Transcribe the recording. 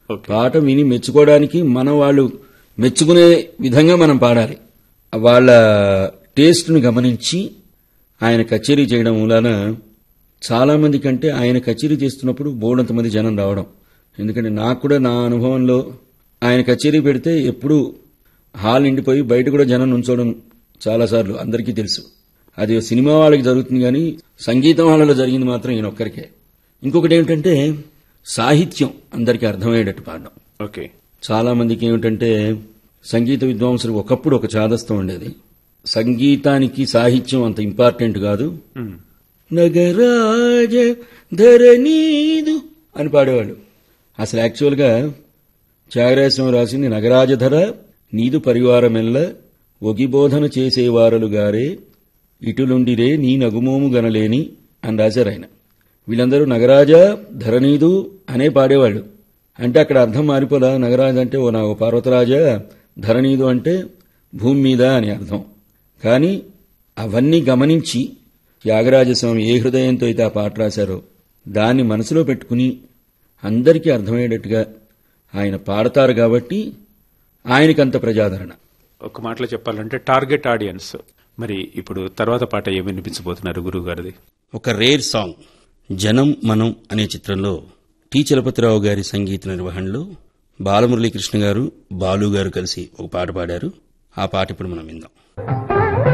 Okay పాట విని మెచ్చుకోవడానికి మన వాళ్ళు మెచ్చుకునే విధంగా మనం పాడాలి వాళ్ళ టేస్ట్ను గమనించి ఆయన కచేరీ చేయడం మూలాన చాలా మంది కంటే ఆయన కచేరీ చేస్తున్నప్పుడు బోర్డంత మంది జనం రావడం ఎందుకంటే నాకు కూడా నా అనుభవంలో ఆయన కచేరీ పెడితే ఎప్పుడు హాల్ నిండిపోయి బయట కూడా జనం నుంచోవడం చాలాసార్లు అందరికీ తెలుసు అది సినిమా వాళ్ళకి జరుగుతుంది కానీ సంగీతం వాళ్ళలో జరిగింది మాత్రం ఈయన ఒక్కరికే ఇంకొకటి ఏమిటంటే సాహిత్యం అందరికీ అర్థమయ్యేటట్టు పాడడం ఓకే చాలా మందికి ఏమిటంటే సంగీత విద్వాంసులు ఒకప్పుడు ఒక చాదస్తం ఉండేది సంగీతానికి సాహిత్యం అంత ఇంపార్టెంట్ కాదు మ్మ్. నగరాజ ధరణీదు అని పాడేవాళ్ళు అసలు యాక్చువల్గా త్యాగరాజస్వామి రాసింది నగరాజధర నీదు పరివారమెల్ల ఒగిబోధన చేసేవారలు గారే ఇటులుండిరే నీ నగుమోము గనలేని అని రాశారు ఆయన వీళ్ళందరూ నగరాజ ధరణీదు అనే పాడేవాళ్ళు అంటే అక్కడ అర్థం మారిపోలా నగరాజ అంటే ఓ నా ఓ పార్వతరాజ ధరణీదు అంటే భూమి మీద అని అర్థం కానీ అవన్నీ గమనించి త్యాగరాజస్వామి ఏ హృదయంతో అయితే ఆ పాట రాశారో దాన్ని మనసులో పెట్టుకుని అందరికీ అర్థమయ్యేటట్టుగా ఆయన పాడతారు కాబట్టి ఆయనకంత ప్రజాదరణ ఒక మాటలో చెప్పాలంటే టార్గెట్ ఆడియన్స్ మరి ఇప్పుడు తర్వాత పాట ఏమి వినిపించబోతున్నారు గురువు గారిది ఒక రేర్ సాంగ్ జనం మనం అనే చిత్రంలో టి చలపతిరావు గారి సంగీత నిర్వహణలో బాలమురళీకృష్ణ గారు బాలు గారు కలిసి ఒక పాట పాడారు ఆ పాట ఇప్పుడు మనం విందాం